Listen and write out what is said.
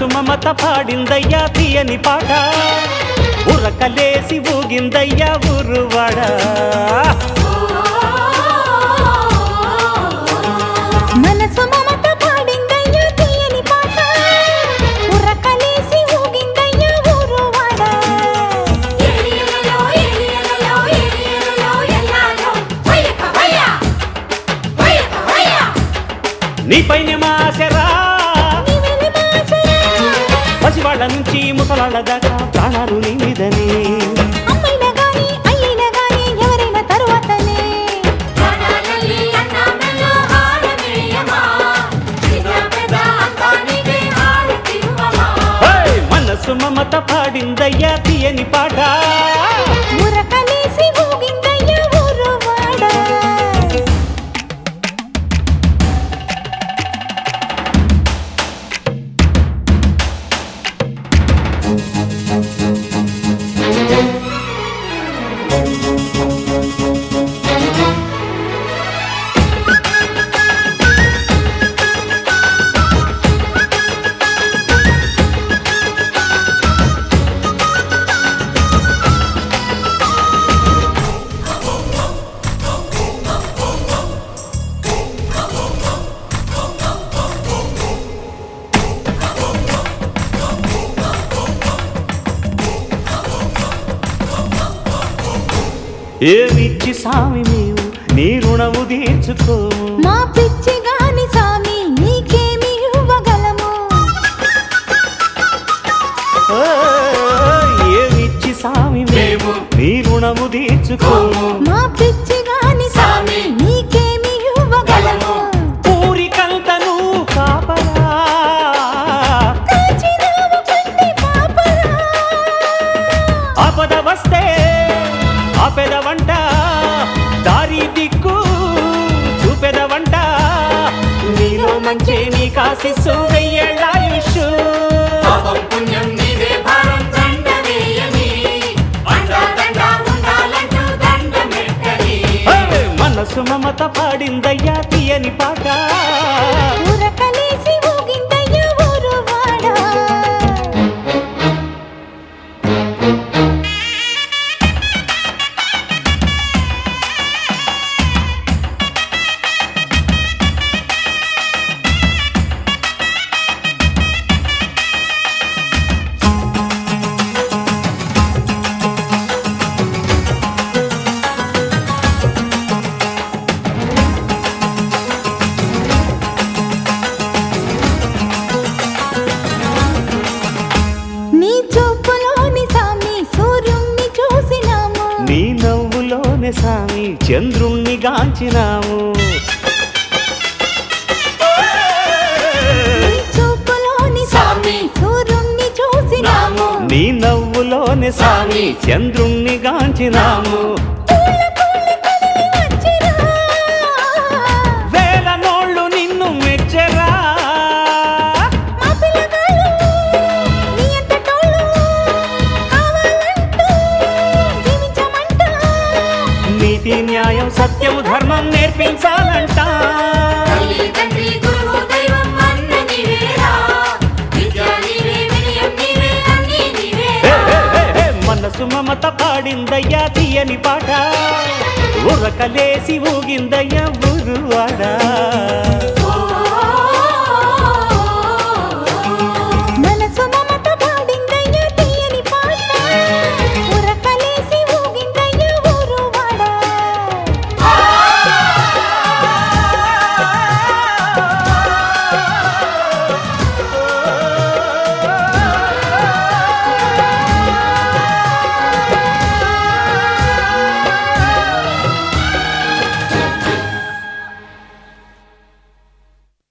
మనసు మమత పాడిందయ్యా తీయని పాట ఉరకలేసి ఊగిందయ్యా ఊరువాడ మనసు మమత పాడిందయ్యా తీయని పాట ఉరకలేసి ఊగిందయ్యా ఊరువాడ ఎలియలలో ఎలియలలో ఎలియలలో ఎల్లాలో వయ్యక వయ్య వయ్యక వయ్య నీపైన మాసరా నీవెలి మాసరా పసివాళ్ళ నుంచి ముసలాళ్ళ దాకా ప్రాణాలు నీ మీదనే అమ్మైనా గాని అయ్యినా గాని ఎవరైనా తరువాతనే ప్రాణాలల్లి అన్నామెల్లో హారమేయమా చిన్న పెద్ద అంతా నీకే హారతివ్వమా హే! మనసు మమత పాడిందయ్యా తీయని పాట ఉరకలేసి ఊగిందయ్యా ఊరువాడ ఏమిచ్చి సామి మేము నీ రుణము తీర్చుకోము మా పిచ్చి గాని సామి నీకేమి ఇవ్వగలము ఓ, ఏమిచ్చి సామి మేము నీ రుణము తీర్చుకోము మా పిచ్చి గాని సామి నీకేమి ఇవ్వగలము ఊరికంతను కాపలా కాచినావు కంటి పాపరా ఆపద వస్తే ఆపెద వంట దారి దిక్కు చూపెద వంట నీలో మంచి నీ కాశిస్సు వెయ్యేళ్ళాయుష్ పాపం పుణ్యం నీదే భారం దండమేయని అండా దండ ఉండాలంటూ దండమెట్టని మనసు మమత పాడిందయ్యా తీయని పాట ఉరకలేసి ఊగిందయ్యా ఊరువాడ నీ చూపులోని సామి సూర్యుణ్ణి చూసినాము నీ నవ్వులోనే సామి చంద్రుణ్ణి గాంచినాము నీ చూపులోని సామి సూర్యుణ్ణి చూసినాము నీ నవ్వులోనే సామి చంద్రుణ్ణి గాంచినాము పూల పూల కదిలి వచ్చిరా. వేల నోళ్ళు నిన్ను మెచ్చరా మా పిల్లగాళ్ళు నీ అంతటోళ్ళు కావాలంటూ జీవించమంట. నీతి న్యాయం సత్యం ధర్మం నేర్పించాలంట తల్లి తండ్రి గురువు దైవం అన్న నీవేరా విద్య నీవే వినయం నీవే అన్నీ హే, నీవేరా హే, హే, హే, మనసు మమత పాడిందయ్యా తీయని పాట ఉరకలేసి ఊగిందయ్యా ఊరువాడా